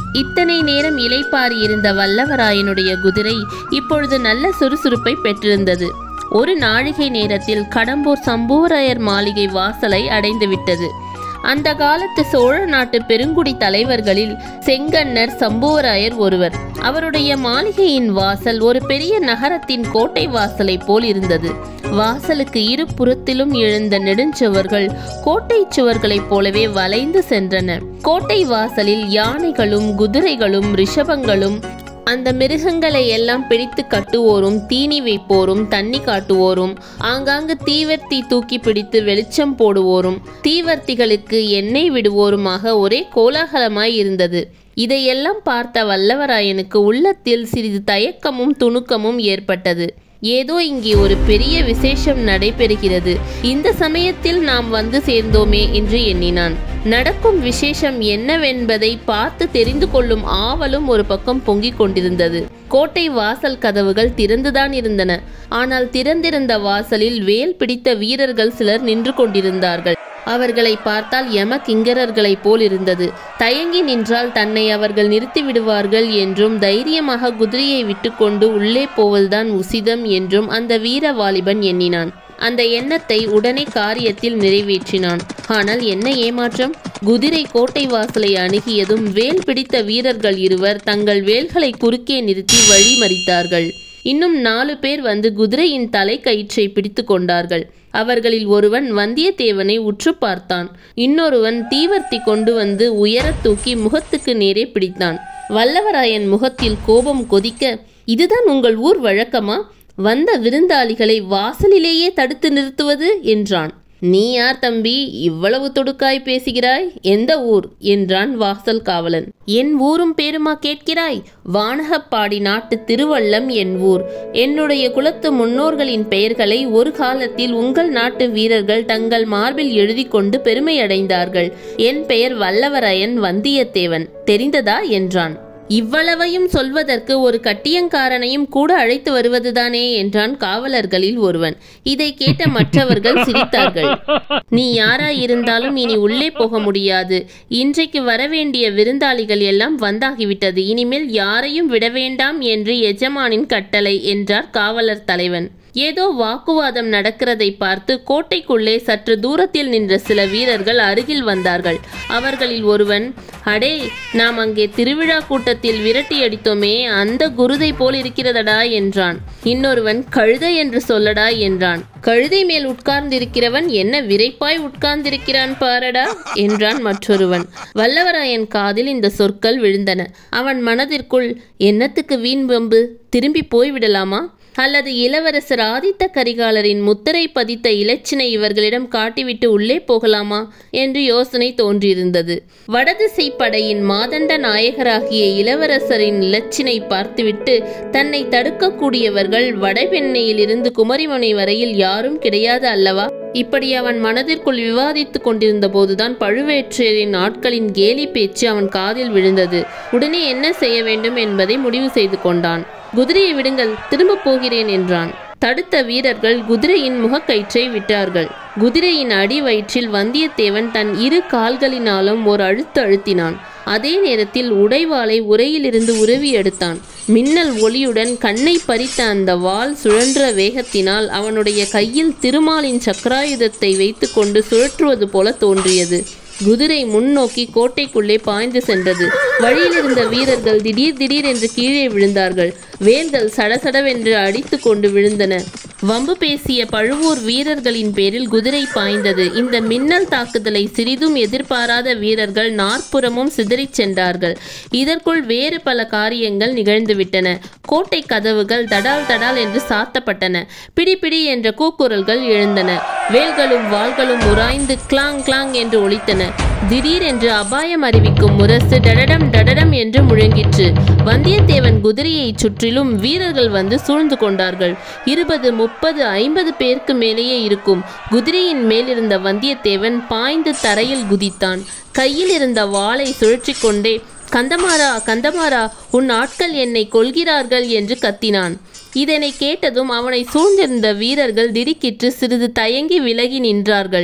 இத்தனை நேரம் இலைப்பாரி இருந்த வல்லவராயனுடைய குதிரை இப்பொழுது நல்ல சுறுசுறுப்பை பெற்றிருந்தது ஒரு நாழிகை நேரத்தில் கடம்பூர் சம்புவராயர் மாளிகை வாசலை அடைந்துவிட்டது அந்த காலத்து சோழ நாட்டு பெருங்குடி தலைவர்களில் செங்கன்னர் சம்புவராயர் ஒருவர் அவருடைய மாளிகையின் வாசல் ஒரு பெரிய நகரத்தின் கோட்டை வாசலை போல் இருந்தது வாசலுக்கு இரு புறத்திலும் எழுந்த நெடுஞ்சுவர்கள் கோட்டை சுவர்களைப் போலவே வளைந்து சென்றன கோட்டை வாசலில் யானைகளும் குதிரைகளும் ரிஷபங்களும் அந்த மிருகங்களை எல்லாம் பிடித்து கட்டுவோரும் தீனி வைப்போரும் தண்ணி காட்டுவோரும் ஆங்காங்கு தீவர்த்தி தூக்கி பிடித்து வெளிச்சம் போடுவோரும் தீவர்த்திகளுக்கு எண்ணெய் விடுவோருமாக ஒரே கோலாகலமாய் இருந்தது இதையெல்லாம் பார்த்த வல்லவராயனுக்கு உள்ளத்தில் சிறிது தயக்கமும் துணுக்கமும் ஏற்பட்டது ஏதோ இங்கே ஒரு பெரிய விசேஷம் நடைபெறுகிறது இந்த சமயத்தில் நாம் வந்து சேர்ந்தோமே என்று எண்ணினான் நடக்கும் விசேஷம் என்னவென்பதை பார்த்து தெரிந்து கொள்ளும் ஆவலும் ஒரு பக்கம் பொங்கிக் கொண்டிருந்தது கோட்டை வாசல் கதவுகள் திறந்துதான் இருந்தன ஆனால் திறந்திருந்த வாசலில் வேல் பிடித்த வீரர்கள் சிலர் நின்று கொண்டிருந்தார்கள் அவர்களை பார்த்தால் யம கிங்கரர்களைப் போல் இருந்தது தயங்கி நின்றால் தன்னை அவர்கள் நிறுத்தி விடுவார்கள் என்றும் தைரியமாக குதிரையை விட்டுக்கொண்டு உள்ளே போவதுதான் உசிதம் என்றும் அந்த வீர வாலிபன் எண்ணினான் அந்த எண்ணத்தை உடனே காரியத்தில் நிறைவேற்றினான் ஆனால் என்ன ஏமாற்றம் குதிரை கோட்டை வாசலை அணுகியதும் வேல் பிடித்த வீரர்கள் இருவர் தங்கள் வேல்களை குறுக்கே நிறுத்தி வழி மறித்தார்கள் இன்னும் நாலு பேர் வந்து குதிரையின் தலைக்கயிற்றை பிடித்து கொண்டார்கள் அவர்களில் ஒருவன் வந்தியத்தேவனை உற்று பார்த்தான் இன்னொருவன் தீவர்த்தி கொண்டு வந்து உயரத் தூக்கி முகத்துக்கு நேரே பிடித்தான் வல்லவராயன் முகத்தில் கோபம் கொதிக்க இதுதான் உங்கள் ஊர் வழக்கமா வந்த விருந்தாளிகளை வாசலிலேயே தடுத்து நிறுத்துவது என்றான் நீ யார் தம்பி இவ்வளவு தொடுக்காய் பேசுகிறாய் எந்த ஊர் என்றான் வாசல் காவலன் என் ஊரும் பேருமா கேட்கிறாய் வானகப்பாடி நாட்டு திருவள்ளம் என் ஊர் என்னுடைய குலத்து முன்னோர்களின் பெயர்களை ஒரு காலத்தில் உங்கள் நாட்டு வீரர்கள் தங்கள் மார்பில் எழுதி கொண்டு பெருமை அடைந்தார்கள் என் பெயர் வல்லவரையன் வந்தியத்தேவன் தெரிந்ததா என்றான் இவ்வளவையும் சொல்வதற்கு ஒரு கட்டியங்காரனையும் கூட அழைத்து வருவதுதானே என்றான் காவலர்களில் ஒருவன் இதை கேட்ட மற்றவர்கள் சிரித்தார்கள் நீ யாராயிருந்தாலும் இனி உள்ளே போக முடியாது இன்றைக்கு வரவேண்டிய விருந்தாளிகள் எல்லாம் வந்தாகிவிட்டது இனிமேல் யாரையும் விட வேண்டாம் என்று எஜமானின் கட்டளை என்றார் காவலர் தலைவன் ஏதோ வாக்குவாதம் நடக்கிறதை பார்த்து கோட்டைக்குள்ளே சற்று தூரத்தில் நின்ற சில வீரர்கள் அருகில் வந்தார்கள் அவர்களில் ஒருவன் அடே நாம் அங்கே திருவிழா கூட்டத்தில் விரட்டி அடித்தோமே அந்த குருதை போல் இருக்கிறதடா என்றான் இன்னொருவன் கழுதை என்று சொல்லடா என்றான் கழுதை மேல் உட்கார்ந்திருக்கிறவன் என்ன விரைப்பாய் உட்கார்ந்திருக்கிறான் பாரடா என்றான் மற்றொருவன் வல்லவராயன் காதில் இந்த சொற்கள் விழுந்தன அவன் மனதிற்குள் என்னத்துக்கு வீண் வம்பு திரும்பி போய்விடலாமா அல்லது இளவரசர் ஆதித்த கரிகாலரின் முத்திரை பதித்த இலச்சினை இவர்களிடம் காட்டிவிட்டு உள்ளே போகலாமா என்று யோசனை தோன்றியிருந்தது வடதிசை படையின் மாதண்ட நாயகராகிய இளவரசரின் இலச்சினை பார்த்துவிட்டு தன்னை தடுக்கக்கூடியவர்கள் வடபெண்ணையிலிருந்து குமரிமுனை வரையில் யாரும் கிடையாது அல்லவா இப்படி அவன் மனதிற்குள் விவாதித்துக் கொண்டிருந்த போதுதான் பழுவேற்றையரின் ஆட்களின் கேலி பேச்சு அவன் காதில் விழுந்தது உடனே என்ன செய்ய வேண்டும் என்பதை முடிவு செய்து கொண்டான் குதிரையை விடுங்கள் திரும்ப போகிறேன் என்றான் தடுத்த வீரர்கள் குதிரையின் முகக்கயிற்றை விட்டார்கள் குதிரையின் அடி வயிற்றில் வந்தியத்தேவன் தன் இரு கால்களினாலும் ஒரு அழுத்து அழுத்தினான் அதே நேரத்தில் உடைவாளை உரையிலிருந்து உருவி எடுத்தான் மின்னல் ஒளியுடன் கண்ணை பறித்த அந்த வாள் சுழன்ற வேகத்தினால் அவனுடைய கையில் திருமாலின் சக்கராயுதத்தை வைத்துக்கொண்டு சுழற்றுவது போல தோன்றியது குதிரை முன்னோக்கி கோட்டைக்குள்ளே பாய்ந்து சென்றது வழியில் இருந்த வீரர்கள் திடீர் திடீர் என்று கீழே விழுந்தார்கள் வேல்கள் சடசடவென்று அடித்து கொண்டு விழுந்தன வம்பு பேசிய பழுவூர் வீரர்களின் பேரில் குதிரை பாய்ந்தது இந்த மின்னல் தாக்குதலை சிறிதும் எதிர்பாராத வீரர்கள் நாற்புறமும் சிதறிச் சென்றார்கள் இதற்குள் வேறு பல காரியங்கள் நிகழ்ந்துவிட்டன கோட்டை கதவுகள் தடால் தடால் என்று சாத்தப்பட்டன பிடி பிடி என்ற கூக்குரல்கள் எழுந்தன வேல்களும் வாள்களும் உராய்ந்து கிளாங் கிளாங் என்று ஒலித்தன திடீரென்று அபாயம் அறிவிக்கும் முரசு டடடம் டடடம் என்று முழங்கிற்று வந்தியத்தேவன் குதிரையைச் சுற்றிலும் வீரர்கள் வந்து சூழ்ந்து கொண்டார்கள் இருபது முப்பது ஐம்பது பேருக்கு மேலேயே இருக்கும் குதிரையின் மேலிருந்த வந்தியத்தேவன் பாய்ந்து தரையில் குதித்தான் கையில் இருந்த வாளை சுழற்றி கொண்டே கந்தமாரா கந்தமாரா உன் ஆட்கள் என்னை கொல்கிறார்கள் என்று கத்தினான் இதனை கேட்டதும் அவனை சூழ்ந்திருந்த வீரர்கள் திடுக்கிட்டு சிறிது தயங்கி விலகி நின்றார்கள்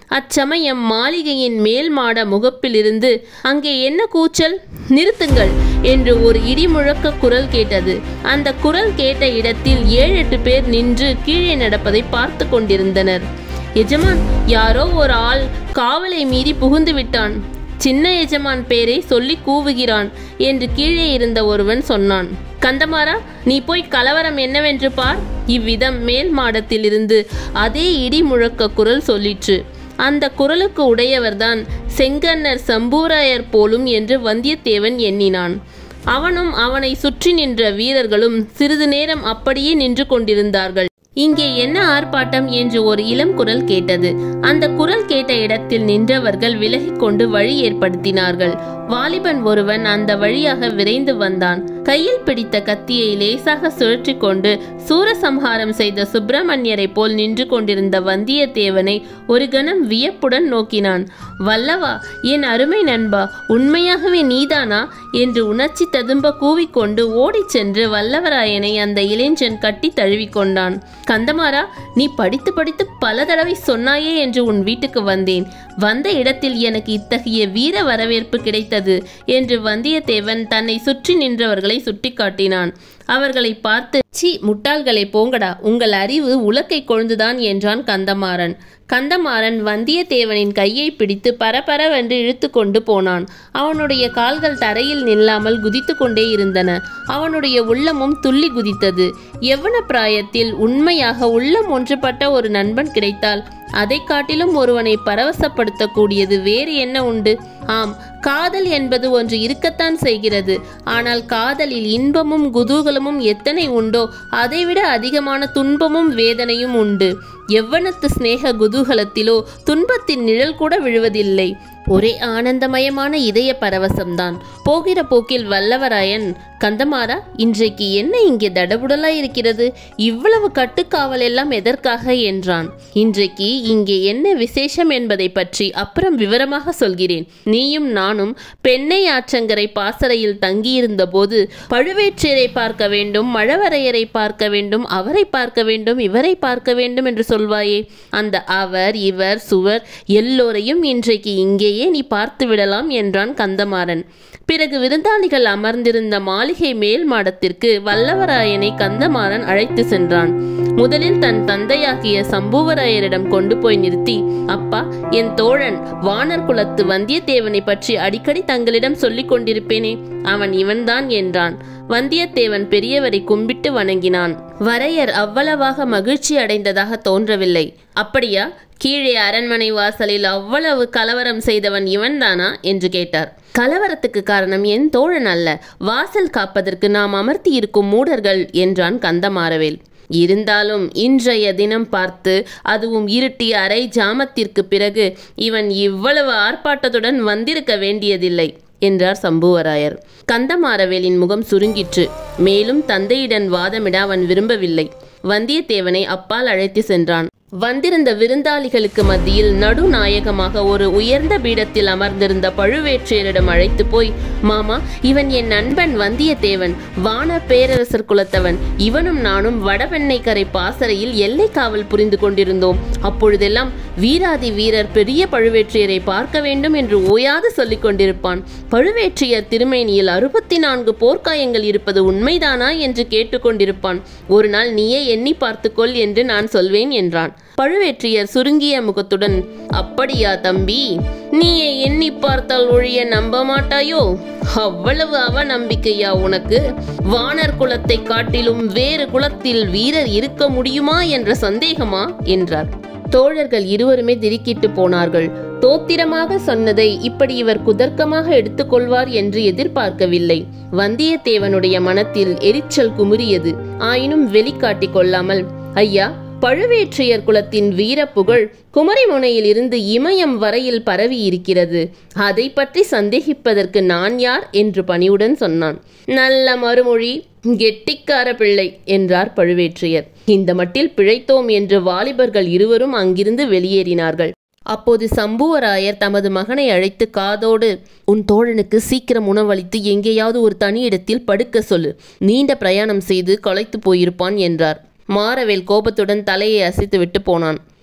அச்சமயம் மாளிகையின் மேல் மாட முகப்பிலிருந்து அங்கே என்ன கூச்சல் நிறுத்துங்கள் என்று ஒரு இடி முழக்க குரல் கேட்டது அந்த குரல் கேட்ட இடத்தில் ஏழு எட்டு பேர் நின்று கீழே நடப்பதை பார்த்து கொண்டிருந்தனர் எஜமான் யாரோ ஒரு ஆள் காவலை மீறி புகுந்து விட்டான் சின்ன எஜமான் பேரை சொல்லி கூவுகிறான் என்று கீழே இருந்த ஒருவன் சொன்னான் கந்தமாரா நீ போய் கலவரம் என்னவென்று பார் இவ்விதம் மேல் மாடத்திலிருந்து அதே இடி முழக்க குரல் சொல்லிற்று அந்த குரலுக்கு உடையவர்தான் செங்கன்னர் சம்பூராயர் போலும் என்று வந்தியத்தேவன் எண்ணினான் அவனும் அவனை சுற்றி நின்ற வீரர்களும் சிறிது நேரம் அப்படியே நின்று கொண்டிருந்தார்கள் இங்கே என்ன ஆர்ப்பாட்டம் என்று ஒரு இளம் குரல் கேட்டது அந்த குரல் கேட்ட இடத்தில் நின்றவர்கள் விலகிக் கொண்டு வழி ஏற்படுத்தினார்கள் வாலிபன் ஒருவன் அந்த வழியாக விரைந்து வந்தான் கையில் பிடித்த கத்தியை லேசாக சுழற்றி கொண்டு சூரசம்ஹாரம் செய்த சுப்பிரமணியரை போல் நின்று கொண்டிருந்த வந்தியத்தேவனை ஒரு கணம் வியப்புடன் நோக்கினான் வல்லவா என் அருமை நண்பா உண்மையாகவே நீதானா என்று உணர்ச்சி ததும்ப கூவிக்கொண்டு ஓடிச் சென்று வல்லவராயனை அந்த இளைஞன் கட்டி தழுவிக்கொண்டான் கந்தமாரா நீ படித்து படித்து பல தடவை சொன்னாயே என்று உன் வீட்டுக்கு வந்தேன் வந்த இடத்தில் எனக்கு இத்தகைய வீர வரவேற்பு கிடைத்தது என்று வந்தியத்தேவன் தன்னை சுற்றி நின்றவர்களை சுட்டிக்காட்டினான் அவர்களை பார்த்து சி முட்டாள்களை போங்கடா உங்கள் அறிவு உலக்கை கொழுந்துதான் என்றான் கந்தமாறன் கந்தமாறன் வந்தியத்தேவனின் கையை பிடித்து பரபரவென்று இழுத்து கொண்டு போனான் அவனுடைய கால்கள் தரையில் நில்லாமல் குதித்து கொண்டே இருந்தன அவனுடைய உள்ளமும் துள்ளி குதித்தது எவ்வன பிராயத்தில் உண்மையாக உள்ளம் ஒன்றுபட்ட ஒரு நண்பன் கிடைத்தால் அதை காட்டிலும் ஒருவனை பரவசப்படுத்தக்கூடியது வேறு என்ன உண்டு ஆம் காதல் என்பது ஒன்று இருக்கத்தான் செய்கிறது ஆனால் காதலில் இன்பமும் குதூகலமும் எத்தனை உண்டோ அதைவிட அதிகமான துன்பமும் வேதனையும் உண்டு எவ்வனத்து சிநேக குதூகலத்திலோ துன்பத்தின் நிழல் கூட விழுவதில்லை ஒரே ஆனந்தமயமான இதய பரவசம்தான் போகிற போக்கில் வல்லவராயன் கந்தமாரா இன்றைக்கு என்ன இங்கே தடபுடலாய் இருக்கிறது இவ்வளவு கட்டுக்காவல் எல்லாம் எதற்காக என்றான் இன்றைக்கு இங்கே என்ன விசேஷம் என்பதை பற்றி அப்புறம் விவரமாக சொல்கிறேன் நீயும் நானும் பெண்ணை ஆற்றங்கரை பாசறையில் தங்கியிருந்த போது பழுவேற்றையரை பார்க்க வேண்டும் மழவரையரை பார்க்க வேண்டும் அவரை பார்க்க வேண்டும் இவரை பார்க்க வேண்டும் என்று சொல்வாயே அந்த அவர் இவர் சுவர் எல்லோரையும் இன்றைக்கு இங்கேயே நீ பார்த்து விடலாம் என்றான் கந்தமாறன் பிறகு விருந்தாளிகள் அமர்ந்திருந்த மாளிகை மேல் மாடத்திற்கு வல்லவராயனை கந்தமாறன் அழைத்து சென்றான் முதலில் தன் தந்தையாகிய சம்புவராயரிடம் கொண்டு போய் நிறுத்தி அப்பா என் தோழன் வானர் குலத்து வந்தியத்தேவனை பற்றி அடிக்கடி தங்களிடம் சொல்லிக் கொண்டிருப்பேனே அவன் இவன்தான் என்றான் வந்தியத்தேவன் பெரியவரை கும்பிட்டு வணங்கினான் வரையர் அவ்வளவாக மகிழ்ச்சி அடைந்ததாக தோன்றவில்லை அப்படியா கீழே அரண்மனை வாசலில் அவ்வளவு கலவரம் செய்தவன் இவன்தானா என்று கேட்டார் கலவரத்துக்கு காரணம் என் தோழன் அல்ல வாசல் காப்பதற்கு நாம் அமர்த்தி இருக்கும் மூடர்கள் என்றான் கந்தமாறவேல் இருந்தாலும் இன்றைய தினம் பார்த்து அதுவும் இருட்டிய அரை ஜாமத்திற்கு பிறகு இவன் இவ்வளவு ஆர்ப்பாட்டத்துடன் வந்திருக்க வேண்டியதில்லை என்றார் சம்புவராயர் கந்தமாறவேலின் முகம் சுருங்கிற்று மேலும் தந்தையிடம் வாதமிட அவன் விரும்பவில்லை வந்தியத்தேவனை அப்பால் அழைத்து சென்றான் வந்திருந்த விருந்தாளிகளுக்கு மத்தியில் நடுநாயகமாக ஒரு உயர்ந்த பீடத்தில் அமர்ந்திருந்த பழுவேற்றையரிடம் அழைத்து போய் மாமா இவன் என் நண்பன் வந்தியத்தேவன் வான பேரரசர் குலத்தவன் இவனும் நானும் வடவெண்ணைக்கரை பாசறையில் எல்லை காவல் புரிந்து கொண்டிருந்தோம் அப்பொழுதெல்லாம் வீராதி வீரர் பெரிய பழுவேற்றையரை பார்க்க வேண்டும் என்று ஓயாது சொல்லிக் கொண்டிருப்பான் பழுவேற்றையர் திருமேனியில் அறுபத்தி நான்கு போர்க்காயங்கள் இருப்பது உண்மைதானா என்று கேட்டுக்கொண்டிருப்பான் ஒரு நாள் நீயே எண்ணி பார்த்துக்கொள் என்று நான் சொல்வேன் என்றான் பழுவேற்றையர் சுருங்கிய முகத்துடன் அப்படியா தம்பி நீயே எண்ணி பார்த்தால் ஒழிய நம்ப மாட்டாயோ அவ்வளவு அவ நம்பிக்கையா உனக்கு வானர் குலத்தை காட்டிலும் வேறு குலத்தில் வீரர் இருக்க முடியுமா என்ற சந்தேகமா என்றார் தோழர்கள் இருவருமே திடுக்கிட்டு போனார்கள் தோத்திரமாக சொன்னதை இப்படி இவர் குதர்க்கமாக எடுத்துக்கொள்வார் என்று எதிர்பார்க்கவில்லை வந்தியத்தேவனுடைய மனத்தில் எரிச்சல் குமுறியது ஆயினும் வெளிக்காட்டிக் கொள்ளாமல் ஐயா பழுவேற்றையர் குலத்தின் வீரப்புகழ் குமரிமுனையில் இருந்து இமயம் வரையில் பரவி இருக்கிறது அதை பற்றி சந்தேகிப்பதற்கு நான் யார் என்று பணிவுடன் சொன்னான் நல்ல மறுமொழி கெட்டிக்கார பிள்ளை என்றார் பழுவேற்றையர் இந்த மட்டில் பிழைத்தோம் என்று வாலிபர்கள் இருவரும் அங்கிருந்து வெளியேறினார்கள் அப்போது சம்புவராயர் தமது மகனை அழைத்து காதோடு உன் தோழனுக்கு சீக்கிரம் உணவளித்து எங்கேயாவது ஒரு தனி இடத்தில் படுக்க சொல்லு நீண்ட பிரயாணம் செய்து களைத்து போயிருப்பான் என்றார் மாரவேல் கோபத்துடன் தலையை அசைத்து விட்டு போனான்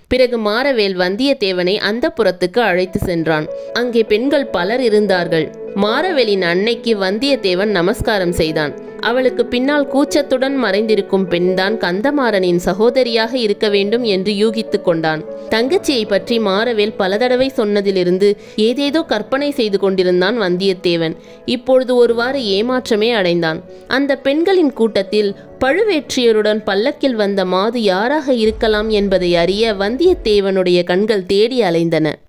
பிறகு மாரவேல் வந்தியத்தேவனை அந்த புறத்துக்கு அழைத்து சென்றான் அங்கே பெண்கள் பலர் இருந்தார்கள் மாரவேலின் அன்னைக்கு வந்தியத்தேவன் நமஸ்காரம் செய்தான் அவளுக்கு பின்னால் கூச்சத்துடன் மறைந்திருக்கும் பெண்தான் கந்தமாறனின் சகோதரியாக இருக்க வேண்டும் என்று யூகித்துக் கொண்டான் தங்கச்சியை பற்றி மாரவேல் பல தடவை சொன்னதிலிருந்து ஏதேதோ கற்பனை செய்து கொண்டிருந்தான் வந்தியத்தேவன் இப்பொழுது ஒருவாறு ஏமாற்றமே அடைந்தான் அந்த பெண்களின் கூட்டத்தில் பழுவேற்றியருடன் பல்லக்கில் வந்த மாது யாராக இருக்கலாம் என்பதை அறிய வந்தியத்தேவனுடைய கண்கள் தேடி அலைந்தன